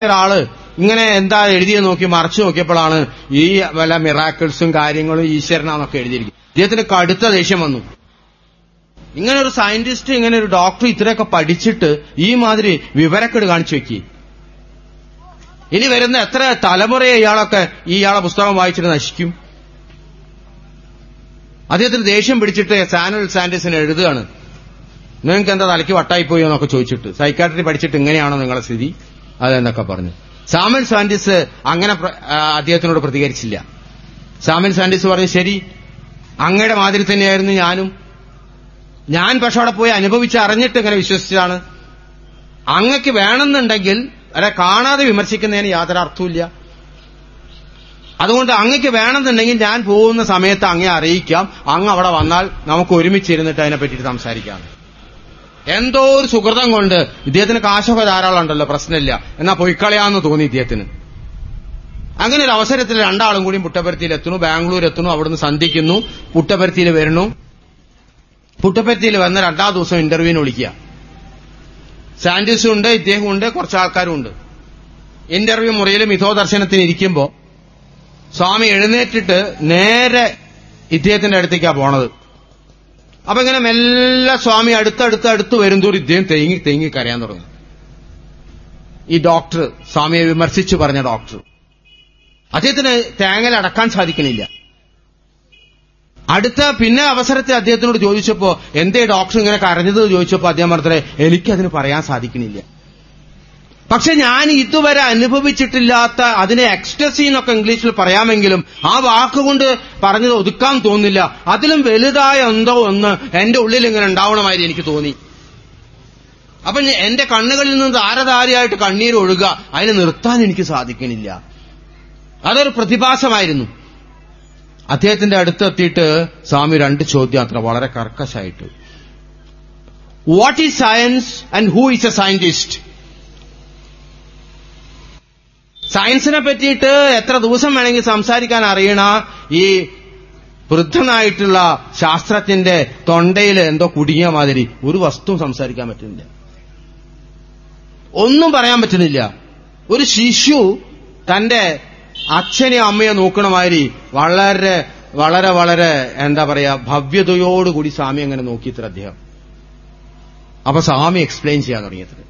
ഒരാള് ഇങ്ങനെ എന്താ എഴുതിയത് നോക്കി മറച്ചു നോക്കിയപ്പോഴാണ് ഈ വല്ല മിറാക്കിൾസും കാര്യങ്ങളും ഈശ്വരനാന്നൊക്കെ എഴുതിയിരിക്കും ഇദ്ദേഹത്തിന് കടുത്ത ദേഷ്യം വന്നു ഇങ്ങനെ ഒരു സയന്റിസ്റ്റ് ഇങ്ങനെ ഒരു ഡോക്ടർ ഇത്രയൊക്കെ പഠിച്ചിട്ട് ഈ മാതിരി വിവരക്കേട് കാണിച്ചു വെക്കി ഇനി വരുന്ന എത്ര തലമുറയെ ഇയാളൊക്കെ ഈ ഇയാളെ പുസ്തകം വായിച്ചിട്ട് നശിക്കും അദ്ദേഹത്തിന് ദേഷ്യം പിടിച്ചിട്ട് സാനുവൽ സാൻഡേഴ്സിന് എഴുതുകയാണ് നിങ്ങൾക്ക് എന്താ തലയ്ക്ക് വട്ടായിപ്പോയോ എന്നൊക്കെ ചോദിച്ചിട്ട് സൈക്കാട്രി പഠിച്ചിട്ട് ഇങ്ങനെയാണോ നിങ്ങളെ സ്ഥിതി അതെന്നൊക്കെ പറഞ്ഞു സാമൻ സാൻഡിസ് അങ്ങനെ പ്ര- ആ, അദ്ദേഹത്തിനോട് പ്രതികരിച്ചില്ല സാമൻ സാൻഡിസ് പറഞ്ഞു ശരി അങ്ങയുടെ മാതിരി തന്നെയായിരുന്നു ഞാനും ഞാൻ പക്ഷെ അവിടെ പോയി അനുഭവിച്ച് അറിഞ്ഞിട്ട് ഇങ്ങനെ വിശ്വസിച്ചതാണ് അങ്ങക്ക് വേണമെന്നുണ്ടെങ്കിൽ അല്ലെ കാണാതെ വിമർശിക്കുന്നതിന് യാതൊരു അർത്ഥമില്ല അതുകൊണ്ട് അങ്ങക്ക് വേണമെന്നുണ്ടെങ്കിൽ ഞാൻ പോകുന്ന സമയത്ത് അങ്ങേ അറിയിക്കാം അങ്ങ് അവിടെ വന്നാൽ നമുക്ക് ഒരുമിച്ചിരുന്നിട്ട് അതിനെ പറ്റിയിട്ട് സംസാരിക്കാം എന്തോ ഒരു സുഹൃതം കൊണ്ട് ഇദ്ദേഹത്തിന് കാശൊക്കെ ധാരാളം ഉണ്ടല്ലോ പ്രശ്നമില്ല എന്നാ പൊയ്ക്കളയാന്ന് തോന്നി ഇദ്ദേഹത്തിന് അങ്ങനെ ഒരു അവസരത്തിൽ രണ്ടാളും കൂടി പുട്ടപരുത്തിയിൽ എത്തുന്നു ബാംഗ്ലൂർ എത്തുന്നു അവിടുന്ന് സന്ധിക്കുന്നു പുട്ടപരുത്തിയിൽ വരുന്നു പുട്ടപരുത്തിയിൽ വന്ന രണ്ടാം ദിവസം ഇന്റർവ്യൂവിന് വിളിക്കുക സാൻഡീസും ഉണ്ട് ഇദ്ദേഹം ഉണ്ട് കുറച്ച് ആൾക്കാരും ഉണ്ട് ഇന്റർവ്യൂ മുറിയിൽ മിഥോദർശനത്തിന് ഇരിക്കുമ്പോ സ്വാമി എഴുന്നേറ്റിട്ട് നേരെ ഇദ്ദേഹത്തിന്റെ അടുത്തേക്കാ പോണത് അപ്പൊ ഇങ്ങനെ മെല്ലെ സ്വാമി അടുത്തടുത്ത് അടുത്ത് വരുന്തോറും ഇദ്ദേഹം തേങ്ങി തേങ്ങി കരയാൻ തുടങ്ങി ഈ ഡോക്ടർ സ്വാമിയെ വിമർശിച്ചു പറഞ്ഞ ഡോക്ടർ അദ്ദേഹത്തിന് തേങ്ങൽ അടക്കാൻ സാധിക്കണില്ല അടുത്ത പിന്നെ അവസരത്തിൽ അദ്ദേഹത്തിനോട് ചോദിച്ചപ്പോ എന്തേ ഡോക്ടർ ഇങ്ങനെ കരഞ്ഞത് എന്ന് ചോദിച്ചപ്പോ അദ്ദേഹം പറഞ്ഞേ എനിക്കതിന് പറയാൻ സാധിക്കണില്ല പക്ഷെ ഞാൻ ഇതുവരെ അനുഭവിച്ചിട്ടില്ലാത്ത അതിനെ എക്സ്റ്റസി എന്നൊക്കെ ഇംഗ്ലീഷിൽ പറയാമെങ്കിലും ആ വാക്കുകൊണ്ട് പറഞ്ഞത് ഒതുക്കാൻ തോന്നില്ല അതിലും വലുതായ എന്തോ ഒന്ന് എന്റെ ഉള്ളിൽ ഇങ്ങനെ ഉണ്ടാവണമാതിരി എനിക്ക് തോന്നി അപ്പൊ ഞ- എന്റെ കണ്ണുകളിൽ നിന്ന് ധാരധാരയായിട്ട് കണ്ണീർ ഒഴുക അതിനെ നിർത്താൻ എനിക്ക് സാധിക്കണില്ല അതൊരു പ്രതിഭാസമായിരുന്നു അദ്ദേഹത്തിന്റെ അടുത്തെത്തിയിട്ട് സ്വാമി രണ്ട് ചോദ്യം അത്ര വളരെ കർക്കശായിട്ട് what is science and who is a scientist സയൻസിനെ പറ്റിയിട്ട് എത്ര ദിവസം വേണമെങ്കിൽ സംസാരിക്കാൻ അറിയണ ഈ വൃദ്ധനായിട്ടുള്ള ശാസ്ത്രത്തിന്റെ തൊണ്ടയിൽ എന്തോ കുടുങ്ങിയ മാതിരി ഒരു വസ്തുവും സംസാരിക്കാൻ പറ്റുന്നില്ല ഒന്നും പറയാൻ പറ്റുന്നില്ല ഒരു ശിശു തന്റെ അച്ഛനെയും അമ്മയെ നോക്കണ മാതിരി വളരെ വളരെ വളരെ എന്താ പറയാ ഭവ്യതയോടുകൂടി സ്വാമി അങ്ങനെ നോക്കിയത്ര അദ്ദേഹം അപ്പൊ സ്വാമി എക്സ്പ്ലെയിൻ ചെയ്യാൻ തുടങ്ങിയത്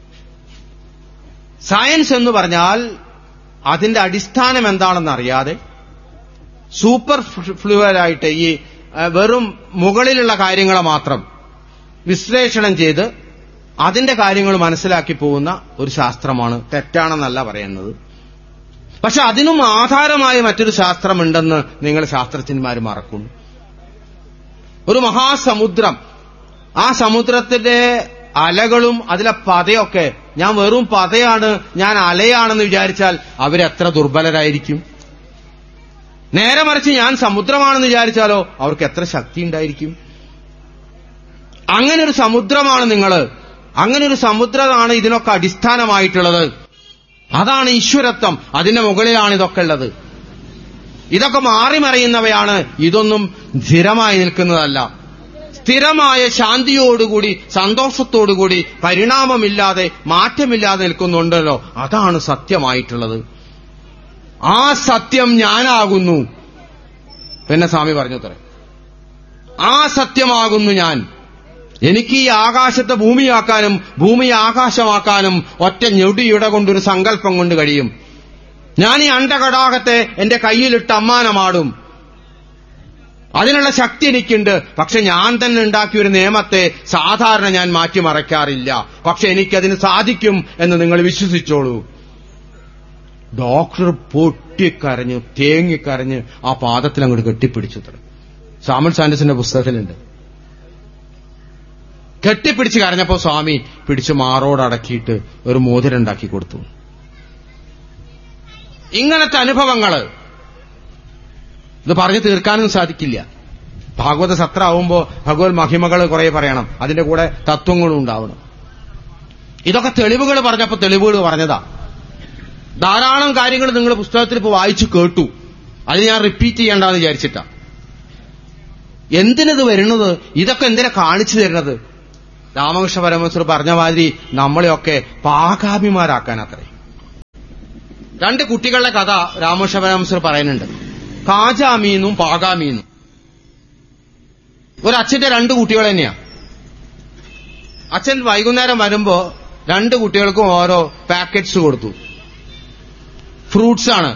സയൻസ് എന്ന് പറഞ്ഞാൽ അതിന്റെ അടിസ്ഥാനം എന്താണെന്ന് അറിയാതെ സൂപ്പർ ഫ്ലുവറായിട്ട് ഈ ആ, വെറും മുകളിലുള്ള കാര്യങ്ങളെ മാത്രം വിശ്ലേഷണം ചെയ്ത് അതിന്റെ കാര്യങ്ങൾ മനസ്സിലാക്കി പോകുന്ന ഒരു ശാസ്ത്രമാണ് തെറ്റാണെന്നല്ല പറയുന്നത് പക്ഷെ അതിനും ആധാരമായ മറ്റൊരു ശാസ്ത്രമുണ്ടെന്ന് നിങ്ങൾ ശാസ്ത്രജ്ഞന്മാർ മറക്കുന്നു ഒരു മഹാസമുദ്രം ആ സമുദ്രത്തിന്റെ അലകളും അതിലെ പതയൊക്കെ ഞാൻ വെറും പതയാണ് ഞാൻ അലയാണെന്ന് വിചാരിച്ചാൽ അവരെത്ര ദുർബലരായിരിക്കും നേരെ മറിച്ച് ഞാൻ സമുദ്രമാണെന്ന് വിചാരിച്ചാലോ അവർക്ക് എത്ര ശക്തി ഉണ്ടായിരിക്കും അങ്ങനെ ഒരു സമുദ്രമാണ് നിങ്ങൾ അങ്ങനെ ഒരു സമുദ്രമാണ് ഇതിനൊക്കെ അടിസ്ഥാനമായിട്ടുള്ളത് അതാണ് ഈശ്വരത്വം അതിന്റെ മുകളിലാണ് ഇതൊക്കെ ഉള്ളത് ഇതൊക്കെ മാറിമറിയുന്നവയാണ് ഇതൊന്നും സ്ഥിരമായി നിൽക്കുന്നതല്ല സ്ഥിരമായ ശാന്തിയോടുകൂടി സന്തോഷത്തോടുകൂടി പരിണാമമില്ലാതെ മാറ്റമില്ലാതെ നിൽക്കുന്നുണ്ടല്ലോ അതാണ് സത്യമായിട്ടുള്ളത് ആ സത്യം ഞാനാകുന്നു പിന്നെ സ്വാമി പറഞ്ഞു തരാം ആ സത്യമാകുന്നു ഞാൻ എനിക്ക് ഈ ആകാശത്തെ ഭൂമിയാക്കാനും ഭൂമി ആകാശമാക്കാനും ഒറ്റ ഞൊടിയുടെ കൊണ്ടൊരു സങ്കല്പം കൊണ്ട് കഴിയും ഞാൻ ഈ അണ്ടകടാകത്തെ എന്റെ കയ്യിലിട്ട് അമ്മാനമാടും അതിനുള്ള ശക്തി എനിക്കുണ്ട് പക്ഷെ ഞാൻ തന്നെ ഉണ്ടാക്കിയ ഒരു നിയമത്തെ സാധാരണ ഞാൻ മാറ്റിമറയ്ക്കാറില്ല പക്ഷെ എനിക്കതിന് സാധിക്കും എന്ന് നിങ്ങൾ വിശ്വസിച്ചോളൂ ഡോക്ടർ പൊട്ടിക്കരഞ്ഞു തേങ്ങിക്കരഞ്ഞ് ആ പാദത്തിൽ അങ്ങോട്ട് കെട്ടിപ്പിടിച്ചു തരും സാമൽ സാൻഡസിന്റെ പുസ്തകത്തിലുണ്ട് കെട്ടിപ്പിടിച്ച് കരഞ്ഞപ്പോ സ്വാമി പിടിച്ച് മാറോടടക്കിയിട്ട് ഒരു മോതിരം ഉണ്ടാക്കി കൊടുത്തു ഇങ്ങനത്തെ അനുഭവങ്ങള് ഇത് പറഞ്ഞു തീർക്കാനും സാധിക്കില്ല ഭാഗവത സത്ര ആവുമ്പോ ഭഗവത് മഹിമകൾ കുറെ പറയണം അതിന്റെ കൂടെ തത്വങ്ങളും ഉണ്ടാവണം ഇതൊക്കെ തെളിവുകൾ പറഞ്ഞപ്പോ തെളിവുകൾ പറഞ്ഞതാ ധാരാളം കാര്യങ്ങൾ നിങ്ങൾ പുസ്തകത്തിൽ ഇപ്പൊ വായിച്ചു കേട്ടു അത് ഞാൻ റിപ്പീറ്റ് ചെയ്യേണ്ടെന്ന് വിചാരിച്ചിട്ടാ എന്തിനത് വരുന്നത് ഇതൊക്കെ എന്തിനാ കാണിച്ചു തരുന്നത് രാമകൃഷ്ണ പരമേശ്വർ പറഞ്ഞ മാതിരി നമ്മളെയൊക്കെ പാകാഭിമാരാക്കാൻ അത്രേ രണ്ട് കുട്ടികളുടെ കഥ രാമകൃഷ്ണ പരമഹംസർ പറയുന്നുണ്ട് കാജാമീന്നും പാകാമീന്നും ഒരു അച്ഛന്റെ രണ്ട് കുട്ടികൾ തന്നെയാ അച്ഛൻ വൈകുന്നേരം വരുമ്പോ രണ്ട് കുട്ടികൾക്കും ഓരോ പാക്കറ്റ്സ് കൊടുത്തു ഫ്രൂട്ട്സ് ആണ്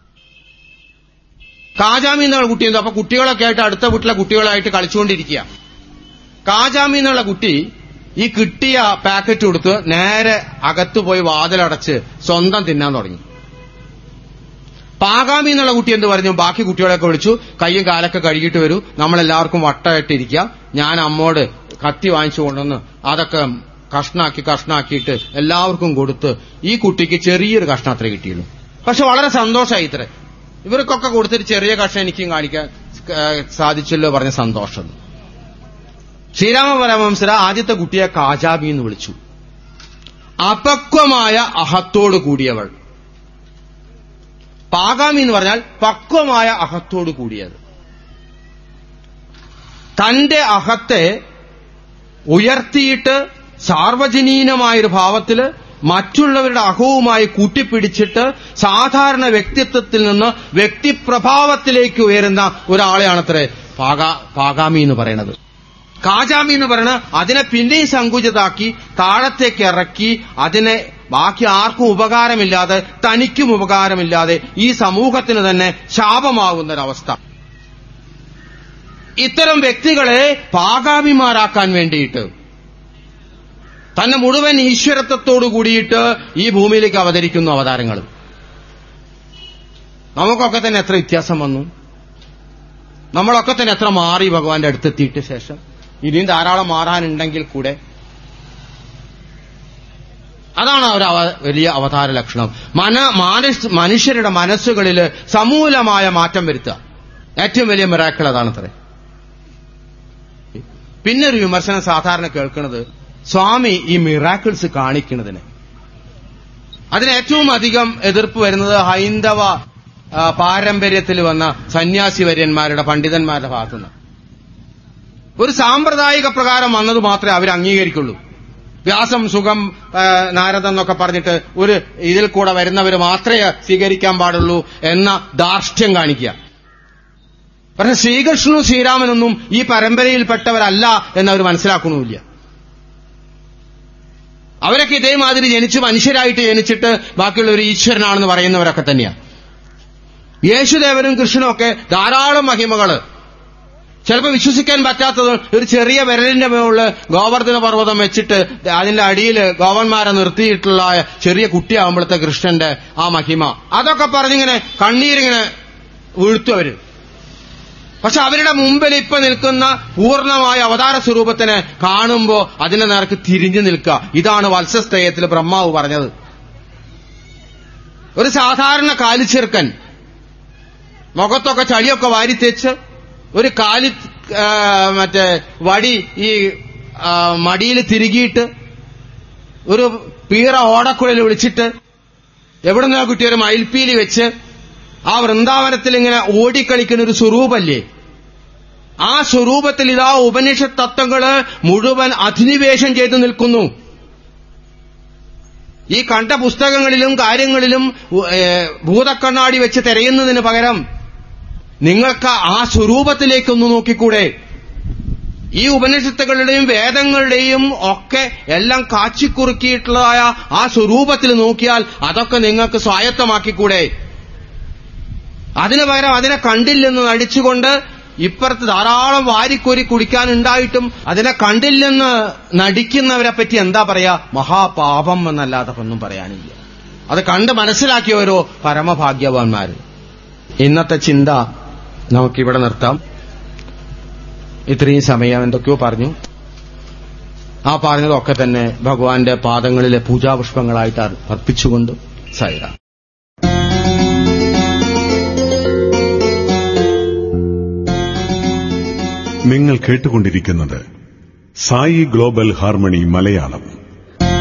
കാജാമി എന്നുള്ള കുട്ടി എന്തോ അപ്പൊ കുട്ടികളൊക്കെ ആയിട്ട് അടുത്ത വീട്ടിലെ കുട്ടികളായിട്ട് കളിച്ചുകൊണ്ടിരിക്കുക കാജാമി എന്നുള്ള കുട്ടി ഈ കിട്ടിയ പാക്കറ്റ് കൊടുത്ത് നേരെ അകത്തു പോയി വാതിലടച്ച് സ്വന്തം തിന്നാൻ തുടങ്ങി പാകാമി എന്നുള്ള കുട്ടി എന്ത് പറഞ്ഞു ബാക്കി കുട്ടികളെയൊക്കെ വിളിച്ചു കയ്യും കാലൊക്കെ കഴുകിയിട്ട് വരൂ നമ്മളെല്ലാവർക്കും വട്ടമായിട്ടിരിക്കുക ഞാൻ അമ്മോട് കത്തി വാങ്ങിച്ചു കൊണ്ടുവന്ന് അതൊക്കെ കഷ്ണാക്കി കഷ്ണാക്കിയിട്ട് എല്ലാവർക്കും കൊടുത്ത് ഈ കുട്ടിക്ക് ചെറിയൊരു കഷ്ണം അത്രേ കിട്ടിയുള്ളൂ പക്ഷെ വളരെ സന്തോഷമായി ഇത്ര ഇവർക്കൊക്കെ കൊടുത്തിട്ട് ചെറിയ കഷ്ണം എനിക്കും കാണിക്കാൻ ഏഹ്, സാധിച്ചല്ലോ പറഞ്ഞ സന്തോഷം ശ്രീരാമ പരമഹംസര ആദ്യത്തെ കുട്ടിയെ കാജാബി എന്ന് വിളിച്ചു അപക്വമായ അഹത്തോട് കൂടിയവൾ പാകാമി എന്ന് പറഞ്ഞാൽ പക്വമായ അഹത്തോട് കൂടിയത് തന്റെ അഹത്തെ ഉയർത്തിയിട്ട് സാർവജനീനമായൊരു ഭാവത്തില് മറ്റുള്ളവരുടെ അഹവുമായി കൂട്ടിപ്പിടിച്ചിട്ട് സാധാരണ വ്യക്തിത്വത്തിൽ നിന്ന് വ്യക്തിപ്രഭാവത്തിലേക്ക് ഉയരുന്ന ഒരാളെയാണത്രേ പാകാ പാകാമി എന്ന് പറയുന്നത് കാജാമി എന്ന് പറയുന്നത് അതിനെ പിന്നെയും സങ്കുചിതാക്കി താഴത്തേക്ക് ഇറക്കി അതിനെ ബാക്കി ആർക്കും ഉപകാരമില്ലാതെ തനിക്കും ഉപകാരമില്ലാതെ ഈ സമൂഹത്തിന് തന്നെ ശാപമാകുന്ന ഒരവസ്ഥ ഇത്തരം വ്യക്തികളെ പാകാമിമാരാക്കാൻ വേണ്ടിയിട്ട് തന്നെ മുഴുവൻ ഈശ്വരത്വത്തോടു കൂടിയിട്ട് ഈ ഭൂമിയിലേക്ക് അവതരിക്കുന്നു അവതാരങ്ങൾ നമുക്കൊക്കെ തന്നെ എത്ര വ്യത്യാസം വന്നു നമ്മളൊക്കെ തന്നെ എത്ര മാറി ഭഗവാന്റെ അടുത്തെത്തിയിട്ട് ശേഷം ഇനിയും ധാരാളം മാറാനുണ്ടെങ്കിൽ കൂടെ അതാണ് ഒരു അവ- വലിയ അവതാര ലക്ഷണം മന മാനസ് മനുഷ്യരുടെ മനസ്സുകളിൽ സമൂലമായ മാറ്റം വരുത്തുക ഏറ്റവും വലിയ മിറാക്കൾ അതാണ് അത്രേ പിന്നെ ഒരു വിമർശനം സാധാരണ കേൾക്കുന്നത് സ്വാമി ഈ മിറാക്കിൾസ് കാണിക്കുന്നതിന് അതിന് ഏറ്റവും അധികം എതിർപ്പ് വരുന്നത് ഹൈന്ദവ ആ, പാരമ്പര്യത്തിൽ വന്ന സന്യാസി വര്യന്മാരുടെ പണ്ഡിതന്മാരുടെ ഭാഗത്തുനിന്ന് ഒരു സാമ്പ്രദായിക പ്രകാരം വന്നത് മാത്രമേ അവർ അംഗീകരിക്കുള്ളൂ വ്യാസം സുഖം ആ, നാരദം എന്നൊക്കെ പറഞ്ഞിട്ട് ഒരു ഇതിൽ കൂടെ വരുന്നവർ മാത്രമേ സ്വീകരിക്കാൻ പാടുള്ളൂ എന്ന ധാർഷ്ട്യം കാണിക്കുക പക്ഷെ ശ്രീകൃഷ്ണനും ശ്രീരാമനൊന്നും ഈ പരമ്പരയിൽപ്പെട്ടവരല്ല എന്നവർ മനസ്സിലാക്കണമില്ല അവരൊക്കെ ഇതേമാതിരി ജനിച്ച് മനുഷ്യരായിട്ട് ജനിച്ചിട്ട് ബാക്കിയുള്ള ഒരു ഈശ്വരനാണെന്ന് പറയുന്നവരൊക്കെ തന്നെയാണ് യേശുദേവനും കൃഷ്ണനും ഒക്കെ ധാരാളം മഹിമകള് ചിലപ്പോൾ വിശ്വസിക്കാൻ പറ്റാത്തത് ഒരു ചെറിയ വിരലിന്റെ മുകളിൽ ഗോവർദ്ധന പർവ്വതം വെച്ചിട്ട് അതിന്റെ അടിയിൽ ഗോവന്മാരെ നിർത്തിയിട്ടുള്ള ചെറിയ കുട്ടിയാകുമ്പോഴത്തെ കൃഷ്ണന്റെ ആ മഹിമ അതൊക്കെ പറഞ്ഞിങ്ങനെ കണ്ണീരിങ്ങനെ വീഴ്ത്തു അവര് പക്ഷെ അവരുടെ മുമ്പിൽ ഇപ്പൊ നിൽക്കുന്ന പൂർണ്ണമായ അവതാര സ്വരൂപത്തിനെ കാണുമ്പോ അതിന്റെ നേർക്ക് തിരിഞ്ഞു നിൽക്കുക ഇതാണ് വത്സസ്തയത്തിൽ ബ്രഹ്മാവ് പറഞ്ഞത് ഒരു സാധാരണ കാലിച്ചെറുക്കൻ മുഖത്തൊക്കെ ചളിയൊക്കെ വാരിത്തേച്ച് ഒരു കാലി ആ, മറ്റേ വടി ഈ ആ, മടിയിൽ തിരുകിയിട്ട് ഒരു പീറ ഓടക്കുഴൽ വിളിച്ചിട്ട് എവിടെ നിന്നാ കിട്ടിയ ഒരു മയിൽപ്പീലി വെച്ച് ആ വൃന്ദാവനത്തിൽ ഇങ്ങനെ ഓടിക്കളിക്കുന്ന ഒരു സ്വരൂപല്ലേ ആ സ്വരൂപത്തിൽ ഇതാ ഉപനിഷത്ത് തത്വങ്ങള് മുഴുവൻ അധിനിവേശം ചെയ്തു നിൽക്കുന്നു ഈ കണ്ട പുസ്തകങ്ങളിലും കാര്യങ്ങളിലും ഏ, ഭൂതക്കണ്ണാടി വെച്ച് തിരയുന്നതിന് പകരം നിങ്ങൾക്ക് ആ സ്വരൂപത്തിലേക്കൊന്ന് നോക്കിക്കൂടെ ഈ ഉപനിഷത്തുകളുടെയും വേദങ്ങളുടെയും ഒക്കെ എല്ലാം കാച്ചിക്കുറുക്കിയിട്ടുള്ളതായ ആ സ്വരൂപത്തിൽ നോക്കിയാൽ അതൊക്കെ നിങ്ങൾക്ക് സ്വായത്തമാക്കിക്കൂടെ അതിനു പകരം അതിനെ കണ്ടില്ലെന്ന് നടിച്ചുകൊണ്ട് ഇപ്പുറത്ത് ധാരാളം വാരിക്കോരി കുടിക്കാനുണ്ടായിട്ടും അതിനെ കണ്ടില്ലെന്ന് നടിക്കുന്നവരെ പറ്റി എന്താ പറയാ മഹാപാപം എന്നല്ലാതെ ഒന്നും പറയാനില്ല അത് കണ്ട് മനസ്സിലാക്കിയവരോ പരമഭാഗ്യവാന്മാര് ഇന്നത്തെ ചിന്ത നമുക്കിവിടെ നിർത്താം ഇത്രയും സമയം എന്തൊക്കെയോ പറഞ്ഞു ആ പറഞ്ഞതൊക്കെ തന്നെ ഭഗവാന്റെ പാദങ്ങളിലെ പൂജാപുഷ്പങ്ങളായിട്ട് അർപ്പിച്ചുകൊണ്ട് സൈറ നിങ്ങൾ കേട്ടുകൊണ്ടിരിക്കുന്നത് സായി ഗ്ലോബൽ ഹാർമണി മലയാളം